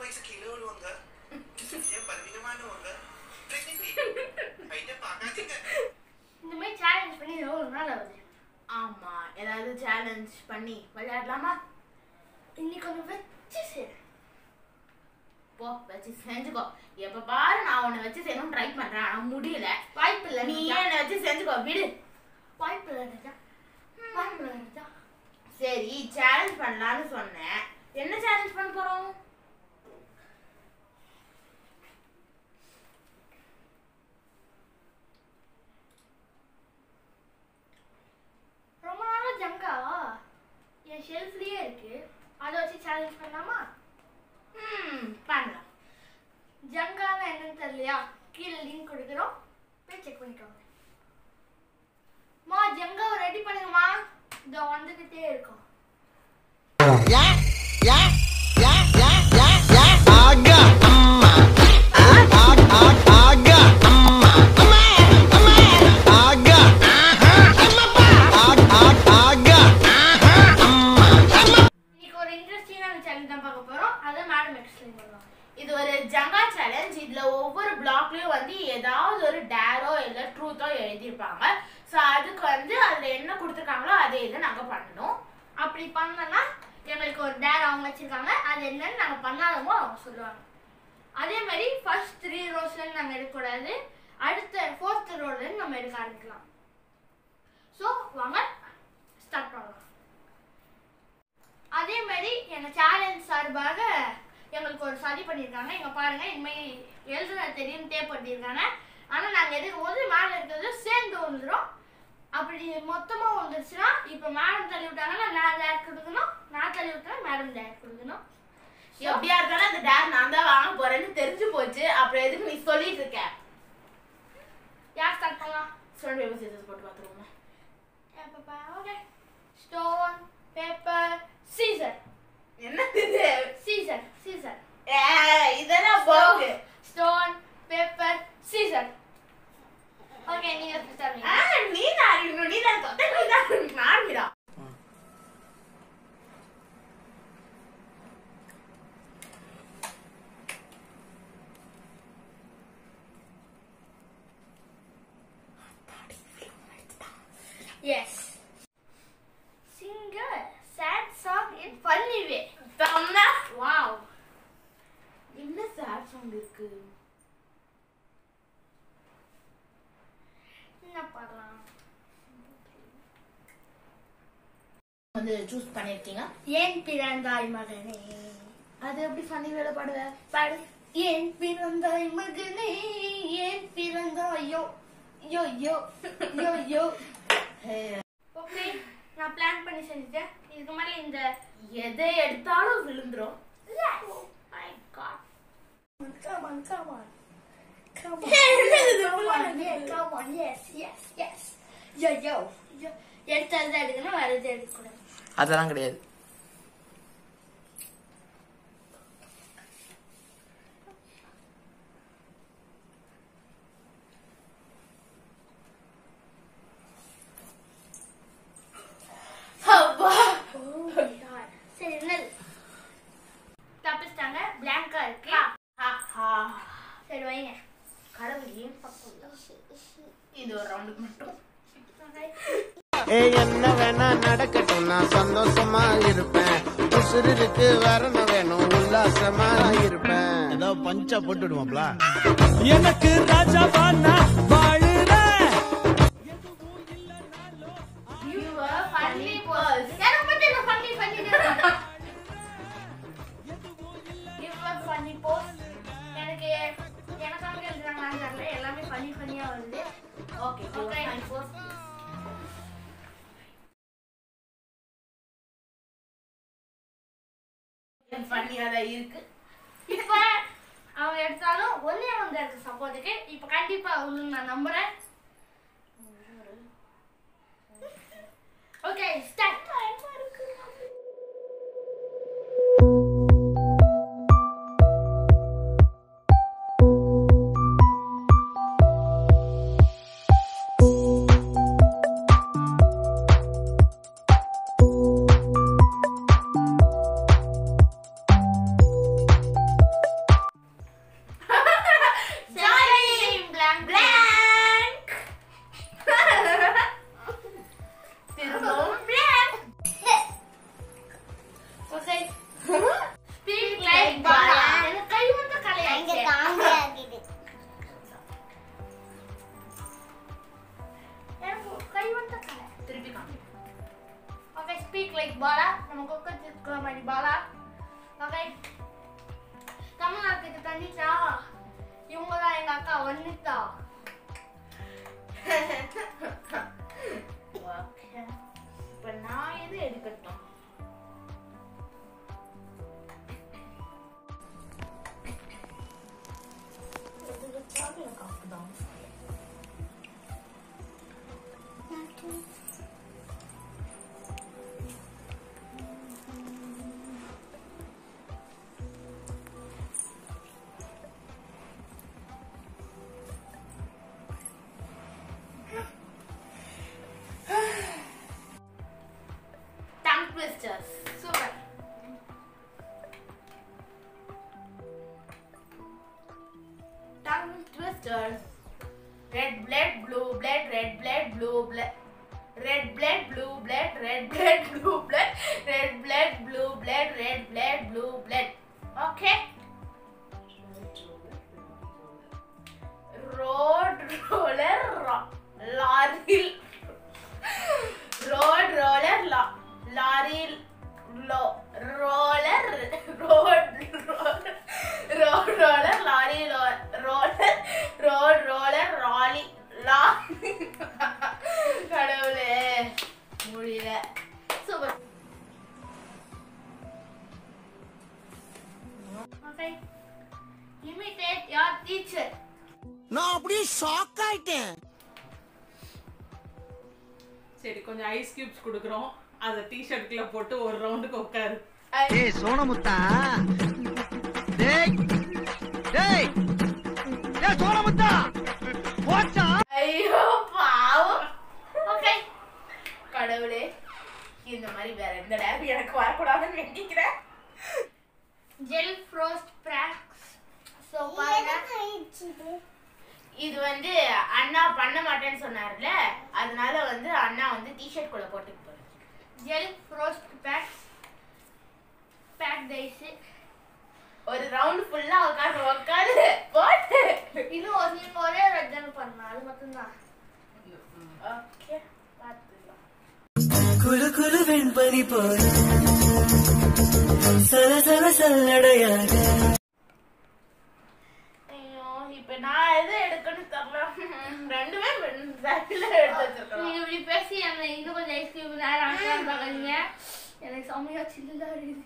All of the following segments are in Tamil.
வயசு கிலோடுவாங்க ஏன் பலவீனமானவங்க பிரெக்னென்ட் ஐட்ட பார்க்காதீங்க இந்த மாதிரி சேலஞ்ச் பண்ணி எவ்வளோ நாள் ஆகுது ஆமா ஏதாவது சேலஞ்ச் பண்ணி விளையாடலாமா இன்னைக்கு ஒன்று வச்சு சரி போ வச்சு செஞ்சுக்கோ எப்ப பாரு நான் உன்னை வச்சு செய்யணும் ட்ரை பண்றேன் ஆனா முடியல வாய்ப்பு இல்லை நீ ஏன் என்னை வச்சு செஞ்சுக்கோ விடு வாய்ப்பு இல்லை ராஜா வாய்ப்பு இல்லை ராஜா சரி சேலஞ்ச் பண்ணலாம்னு சொன்னேன் என்ன சேலஞ்ச் பண்ண போறோம் ரொம்ப நாளா ஜங்கா என் ஷெல்ஃப்லயே இருக்கு அதை வச்சு சேலஞ்ச் பண்ணலாமா ம் பண்ணலாம் ஜங்கானா என்னன்னு தெரியலையா கீழே லிங்க் கொடுக்குறோம் போய் செக் பண்ணிக்கோங்க மா ஜங்காவை ரெடி பண்ணுங்கம்மா இதோ வந்துக்கிட்டே இருக்கும் ஆகா அம்மா ஆகா ஆகா அம்மா அம்மா அம்மா ஆகா அம்மா ஆகா ஆகா அம்மா அம்மா இன்னைக்கு ஒரு இன்ட்ரெஸ்டிங்கான சேலஞ்ச் தான் பார்க்க போறோம் அதை மேடம் எக்ஸ்பிளைன் பண்ணுவாங்க இது ஒரு ஜங்கா சேலஞ்ச் இதுல ஒவ்வொரு பிளாக்லயும் வந்து ஏதாவது ஒரு டேரோ இல்ல ட்ரூத்தோ எழுதியிருப்பாங்க ஸோ அதுக்கு வந்து அதுல என்ன கொடுத்துருக்காங்களோ அதே இதை நாங்க பண்ணணும் அப்படி பண்ணனா எங்களுக்கு ஒரு டேர் அவங்க வச்சிருக்காங்க அது என்னன்னு நாங்கள் பண்ணாதமோ அவங்க சொல்லுவாங்க அதே மாதிரி ஃபர்ஸ்ட் த்ரீ ரோஸ்லேருந்து நாங்கள் எடுக்கக்கூடாது அடுத்த ஃபோர்த் ரோலேருந்து நம்ம எடுக்க ஆரம்பிக்கலாம் ஸோ வாங்க ஸ்டார்ட் பண்ணலாம் அதே மாதிரி எங்கள் சேலஞ்ச் சார்பாக எங்களுக்கு ஒரு சதி பண்ணியிருக்காங்க இங்கே பாருங்க இனிமேல் எழுதுன தெரியும் டேப் பண்ணியிருக்காங்க ஆனால் நாங்கள் எடுக்கும் போது மேலே இருக்கிறது சேர்ந்து வந்துடும் அப்படி மொத்தமா வந்துருச்சுன்னா இப்போ மேடம் தள்ளி விட்டாங்கன்னா நான் டேர் கொடுக்கணும் நான் தள்ளி விட்டா மேடம் டேர் கொடுக்கணும் எப்படியா இருந்தாலும் அந்த டேர் நான் தான் வாங்க போறேன்னு தெரிஞ்சு போச்சு அப்புறம் எதுக்கு நீ சொல்லிட்டு இருக்க யார் ஸ்டார்ட் பண்ணலாம் ஸ்டோன் பேப்பர் சீசர்ஸ் போட்டு பார்த்துருவோம் ஓகே ஸ்டோன் பேப்பர் சீசர் என்னது இது சீசர் சீசர் ஏய், இதெல்லாம் போகு ஸ்டோன் பேப்பர் சீசர் ஓகே நீங்க ஸ்டார்ட் ஆ, நீ தான் அறியணும் நீ தான் தொட்ட நீ தான் அறியணும். நான் ஆரம்பிடா yes singer sad song in funny way தம்மா வாவ் என்ன சேட் சாங் இருக்கு என்ன பண்ணலாம் வந்து சூஸ் பண்ணிருக்கீங்க ஏன் பிறந்தாய் மகனே அது எப்படி ஃபன்னி வேலை பாடுவ பாடு ஏன் பிறந்தாய் மகனே ஏன் பிறந்தாயோ யோ யோ யோ யோ ஓகே நான் பிளான் பண்ணி செஞ்சுட்டேன் இதுக்கு மேலே இந்த எதை எடுத்தாலும் விழுந்துரும் my god come on come on come on என்னது come on yeah come on yes yes yes yo yo yo எடுத்தது எடுக்கணும் வேற எது எடுக்கக்கூடாது அதெல்லாம் கிடையாது அப்பா oh my god சரி என்னது தப்பிச்சிட்டாங்க பிளாங்கா இருக்கு ஆஹா. சரி வைங்க கடவுள் ஏன் பக்கம் இது ஒரு ரவுண்டுக்கு மட்டும் ஏய் என்ன வேணா நடக்கட்டும் நான் சந்தோஷமா இருப்பேன் உசுருக்கு வரணும் வேணும் உல்லாசமா இருப்பேன் ஏதோ பஞ்சா போட்டு விடுவாப்ல எனக்கு ராஜாவா நான் வாழுறேன் You are funny boss. எனக்கு மட்டும் என்ன பண்ணி பண்ணிட்டு You are funny boss. எனக்கு எனக்காக எழுதுறாங்களான்னு தெரியல எல்லாமே பண்ணி பண்ணியா வருது Okay, you are Okay. funny boss. ஃபன்னியா தான் இருக்கு இப்ப அவங்க எடுத்தாலும் ஒன்னே வந்து இருக்கு சப்போர்ட்டுக்கு இப்ப கண்டிப்பா அவங்களுக்கு நான் நம்புறேன் ஓகே ஸ்டார்ட் ஓகே தமிழ்நாட்டுக்கு தண்ணிச்சா இவங்க தான் எங்க அக்கா வந்துட்டா ஓகே இப்ப நான் எது எடுக்கட்டும் இது வச்சாலும் எனக்கு அப்படிதான். Tongue twisters. Super Tongue twisters. Red blood, blue blood, red blood, blue blood. Red blood, blue blood, red blood, blue blood, red blood, blue blood, red blood, blue blood. Okay? Road roller, ro- lorry, road roller, lo- lorry, lo- roller, road, roller, road roller, lorry, lo- roller, road roller, lorry, lorry. கடவுளே முடியல super okay imitate your teacher நான் அப்படியே ஷாக் ஆயிட்டேன் சரி கொஞ்சம் ஐஸ் கியூப்ஸ் கொடுக்குறோம் அதை டிஷர்ட்ல போட்டு ஒரு ரவுண்டுக்கு உட்காரு ஏய் சோனமுத்தா டேய் டேய் டேய் சோனமுத்தா போச்சா ஐயோ பாவம் ஓகே கடவுளே இந்த மாதிரி வேற எந்த டேப் எனக்கு வரக்கூடாதுன்னு வேண்டிக்கிறேன் ஜெல் ஃப்ரோஸ்ட் பிராக்ஸ் ஸோ பாருங்க இது வந்து அண்ணா பண்ண மாட்டேன்னு சொன்னார்ல அதனால வந்து அண்ணா வந்து டிஷர்ட் கூட போட்டு போறாரு gel frost packs pack dice ஒரு ரவுண்ட் ஃபுல்லா உட்காந்து உட்காந்து போட்டு இது ஒரு நீங்க ஒரே ஒரு ஜெல் பண்ணலாம் அது மட்டும்தான் ஓகே பார்த்துக்கலாம் குழு குழு வெண்பனி போல சல சல சல்லடையாக ஐயோ இப்ப நான் எது எடுக்கணும்னு தெரியல ரெண்டுமே சைடுல எடுத்து வச்சிருக்கோம் நீங்க இப்படி பேசி என்ன இன்னும் கொஞ்சம் ஐஸ்கிரீம் நேரம் அனுப்பலாம் பார்க்காதீங்க எனக்கு செம்மையா சில்லுதா இருக்குது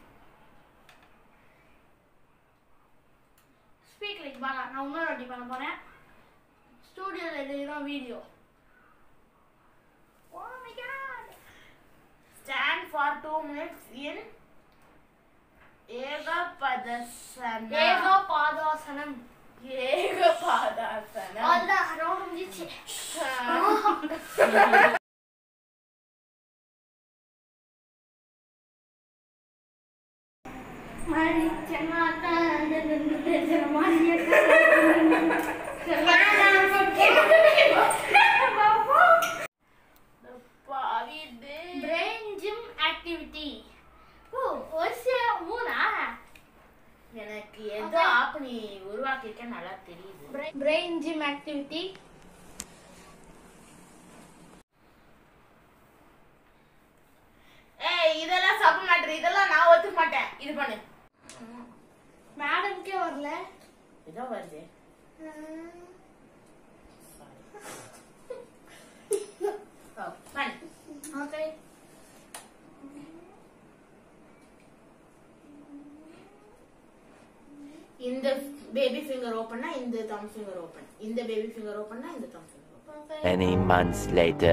ஸ்பீக் லைக் பாலா நான் இன்னொரு வாட்டி பண்ண போறேன் ஸ்டூடியோல எடுக்கிறோம் video oh my god stand for two minutes in ஏகபதசனம் ஏகோ பாதாசனம் ஏகபாதாசனம் அதான் ரவுண்ட் முடிஞ்சிச்சு மாறி சென்னாத்தான் மாறி பாவிது பிரெயின் ஜிம் ஆக்டிவிட்டி ஓ ஒரு சில மூணா எனக்கு எதோ ஆப் நீ உருவாக்கியிருக்க நல்லா தெரியுது பிரெயின் ஜிம் ஆக்டிவிட்டி ஏய் இதெல்லாம் சாப்பிட மாட்டேன் இதெல்லாம் நான் ஒத்துக்க மாட்டேன் இது பண்ணு மேடம்க்கே வரல இதோ வருது ஓ, பண்ணு ஓகே இந்த பேபி ஃபிங்கர் ஓபன்னா இந்த தம் ஃபிங்கர் ஓபன் இந்த பேபி ஃபிங்கர் ஓபன்னா இந்த thumb finger open okay Many months later.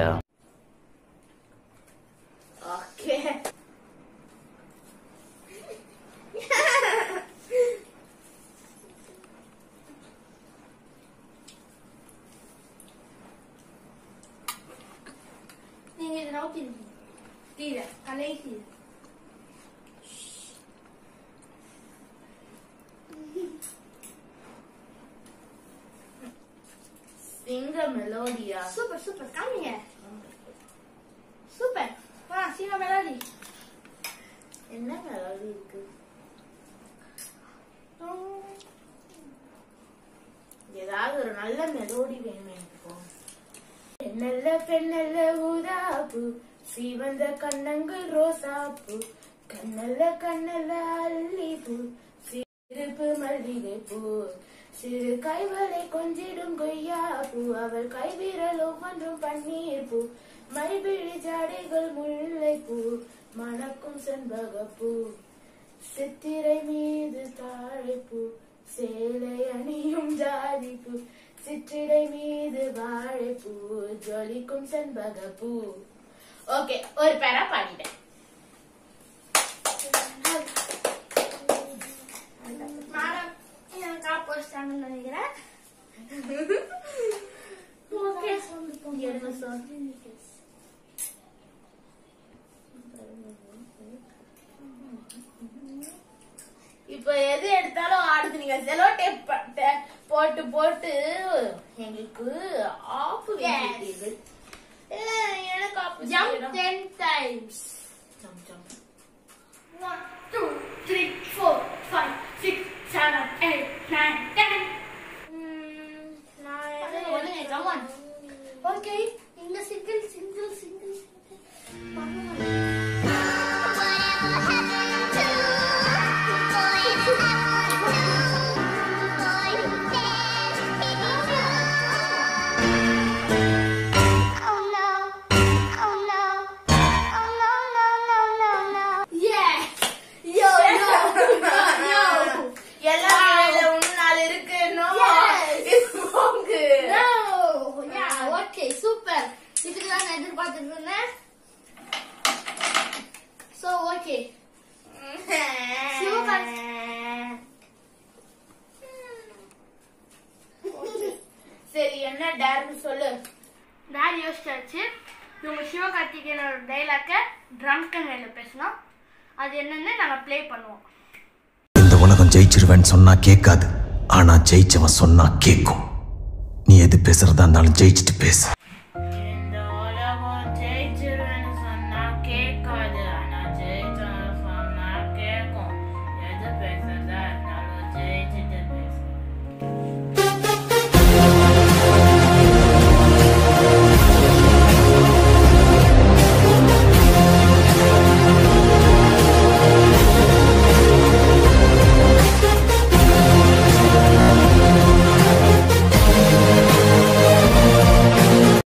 Okay நீங்க இதை நோக்கி கீழே கடைசி சிங்க மெலோடியா சூப்பர் சூப்பர் காமிங்க சூப்பர் வா சீனா மெலாடி என்ன மெலோடி இருக்கு ஏதாவது ஒரு நல்ல மெலோடி வேணும் எனக்கு இப்போ. பெண்ணல்ல பெண்ணல்ல ஊதாப்பு சிவந்த கண்ணங்கள் ரோசாப்பு கண்ணல்ல கண்ணல்ல அல்லி பூ மல்லிகை பூ சிறு கைவளை கொஞ்சிடும் கொய்யா பூ அவள் கைவிரல் ஒவ்வொன்றும் பன்னீர் பூ மைவிழி ஜாடைகள் முல்லை பூ மணக்கும் செண்பகப்பூ சித்திரை மீது தாழைப்பூ சேலை அணியும் ஜாதிப்பூ சிற்றிடை மீது வாழைப்பூ ஜொலிக்கும் செண்பகப்பூ ஓகே ஒரு பேரா பாடிட்டேன் மேடம் எனக்கு காப்பு வச்சிட்டாங்கன்னு நினைக்கிறேன் ஓகே எடுங்க சார் இப்ப எது எடுத்தாலும் ஆடுது நீங்க செலோ டேப் போட்டு போட்டு எங்களுக்கு ஆப்பு வேண்டியது எனக்கு ஆப்பு ஜம்ப் செய்யணும். Ten times Jump, jump. One two three four five six seven eight nine ten ம், நான் ஒழுங்கு, எது ஒழுங்கு, come on. ஓகே இங்க சிங்கிள் சிங்கிள் சிங்கிள் எல்லாம் மேல ஒண்ணு நாள் இருக்கு no. Yes. இது போங்கு. ஓகே சூப்பர் இதுக்கு தான் நான் எதிர்பார்த்துட்டு இருந்தேன் ஸோ ஓகே சரி என்ன டேர்னு சொல்லு நான் யோசிச்சாச்சு இவங்க சிவகார்த்திகேயனோட டைலாக்கை ட்ரங்கன் வேலை பேசணும் அது என்னன்னு நாங்கள் ப்ளே பண்ணுவோம் இந்த உலகம் ஜெயிச்சிருவேன்னு சொன்னா கேட்காது ஆனா ஜெயிச்சவன் சொன்னா கேட்கும் நீ எது பேசுறதா இருந்தாலும் ஜெயிச்சுட்டு பேசு